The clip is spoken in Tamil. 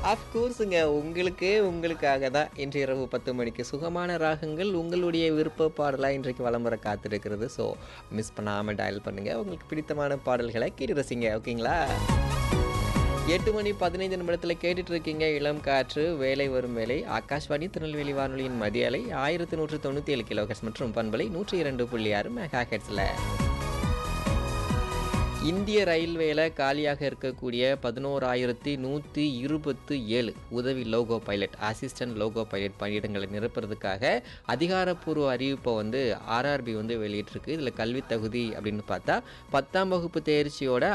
அஃப்கோர்ஸுங்க உங்களுக்கு உங்களுக்காக தான் இன்று இரவு பத்து மணிக்கு சுகமான ராகங்கள் உங்களுடைய விருப்ப பாடலாக இன்றைக்கு வலம் வர காத்திருக்கிறது ஸோ மிஸ் பண்ணாமல் டயல் பண்ணுங்கள் உங்களுக்கு பிடித்தமான பாடல்களை கேட்டு ரசிங்க ஓகேங்களா எட்டு மணி பதினைந்து நிமிடத்தில் கேட்டுட்டு இருக்கீங்க இளம் காற்று வேலை வரும் வேலை ஆகாஷ்வாணி திருநெல்வேலி வானொலியின் மதிய அலை ஆயிரத்தி நூற்று தொண்ணூற்றி ஏழு கிலோகஸ் மற்றும் பண்பலை நூற்றி இரண்டு புள்ளி ஆறு மெகா ஹெட்ஸில் இந்திய ரயில்வேல காலியாக இருக்கக்கூடிய பதினோராயிரத்தி நூற்றி இருபத்து ஏழு உதவி loco pilot assistant loco pilot பணியிடங்களை நிரப்புறதுக்காக அதிகாரப்பூர்வ அறிவிப்பை வந்து ஆர்ஆர்பி வந்து வெளியிட்டிருக்கு இதில் கல்வி தகுதி அப்படின்னு பார்த்தா பத்தாம் வகுப்பு தேர்ச்சியோட